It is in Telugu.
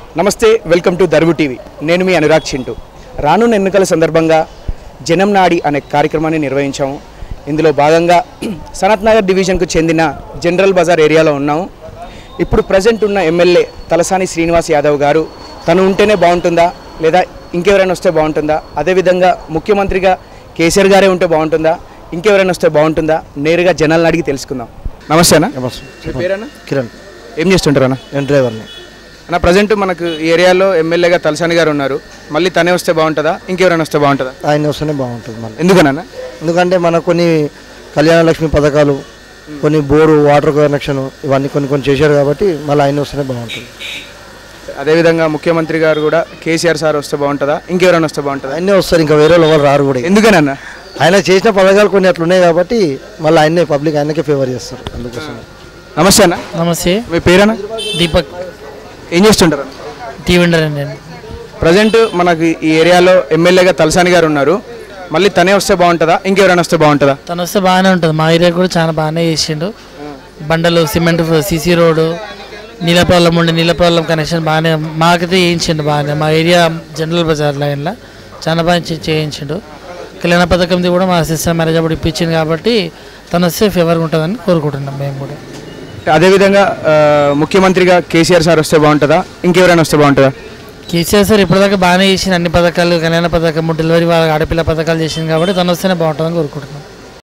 నమస్తే వెల్కమ్ టు దర్వు టీవీ నేను మీ అనురాగ్ చింటూ రానున్న ఎన్నికల సందర్భంగా జనం నాడి అనే కార్యక్రమాన్ని నిర్వహించాము ఇందులో భాగంగా సనత్ నగర్ డివిజన్కు చెందిన జనరల్ బజార్ ఏరియాలో ఉన్నాము ఇప్పుడు ప్రజెంట్ ఉన్న ఎమ్మెల్యే తలసాని శ్రీనివాస్ యాదవ్ గారు తను ఉంటేనే బాగుంటుందా లేదా ఇంకెవరైనా వస్తే బాగుంటుందా అదేవిధంగా ముఖ్యమంత్రిగా కేసీఆర్ గారే ఉంటే బాగుంటుందా ఇంకెవరైనా వస్తే బాగుంటుందా నేరుగా జనాలను అడిగి తెలుసుకుందాం నమస్తే అన్న నమస్తే మీ పేరన్నా కిరణ్ ఏం చేస్తుంటారు అన్న నేను డ్రైవర్ని అన్న ప్రజెంట్ మనకు ఈ ఏరియాలో ఎమ్మెల్యేగా తలసాని గారు ఉన్నారు మళ్ళీ తనే వస్తే బాగుంటుందా ఇంకెవరైనా వస్తే బాగుంటుందా ఆయన వస్తేనే బాగుంటుంది మళ్ళీ ఎందుకనన్నా ఎందుకంటే మనకు కొన్ని కళ్యాణ లక్ష్మి పథకాలు కొన్ని బోరు వాటర్ కనెక్షన్ ఇవన్నీ కొన్ని కొన్ని చేశారు కాబట్టి మళ్ళీ ఆయన వస్తేనే బాగుంటుంది అదేవిధంగా ముఖ్యమంత్రి గారు కూడా కేసీఆర్ సార్ వస్తే బాగుంటుందా ఇంకెవరైనా వస్తే బాగుంటుందా ఆయనే వస్తారు ఇంకా వేరే వాళ్ళు రారు కూడా ఎందుకనన్నా ఆయన చేసిన పథకాలు కొన్ని అట్లున్నాయి కాబట్టి మళ్ళీ ఆయనే పబ్లిక్ ఆయనకే ఫేవర్ చేస్తారు అందుకోసం నమస్తే అన్న నమస్తే మీ పేరన్నా దీపక్ ఏం చేస్తుంటారు అన్న టీ వెండర్ అండి నేను ప్రజెంట్ మనకు ఈ ఏరియాలో ఎమ్మెల్యేగా తలసాని గారు ఉన్నారు మళ్ళీ తనే వస్తే బాగుంటుందా ఇంకెవరైనా వస్తే బాగుంటుందా తను వస్తే బాగానే ఉంటుంది మా ఏరియా కూడా చాలా బాగానే చేసిండు బండలు సిమెంట్ సీసీ రోడ్డు నీలపాలెం ఉండే నీలపాలెం కనెక్షన్ బాగానే మాకైతే చేయించిండు బాగానే మా ఏరియా జనరల్ బజార్ లైన్లో చాలా బాగా చే- చేయించిండు కళ్యాణ పథకంది కూడా మా సిస్టర్ మ్యారేజ్ అప్పుడు ఇప్పించింది కాబట్టి తను వస్తే ఫేవర్గా ఉంటుందని కోరుకుంటున్నాం మేము కూడా అదేవిధంగా ఆ, ముఖ్యమంత్రిగా కేసీఆర్ సార్ వస్తే బాగుంటుందా ఇంకెవరైనా వస్తే బాగుంటుందా కేసీఆర్ సార్ ఇప్పటిదాకా బాగానే చేసింది అన్ని పథకాలు కళ్యాణ పథకం డెలివరీ వాళ్ళ ఆడపిల్ల పథకాలు చేసింది కాబట్టి తను వస్తేనే బాగుంటుందని కోరుకుంటున్నాం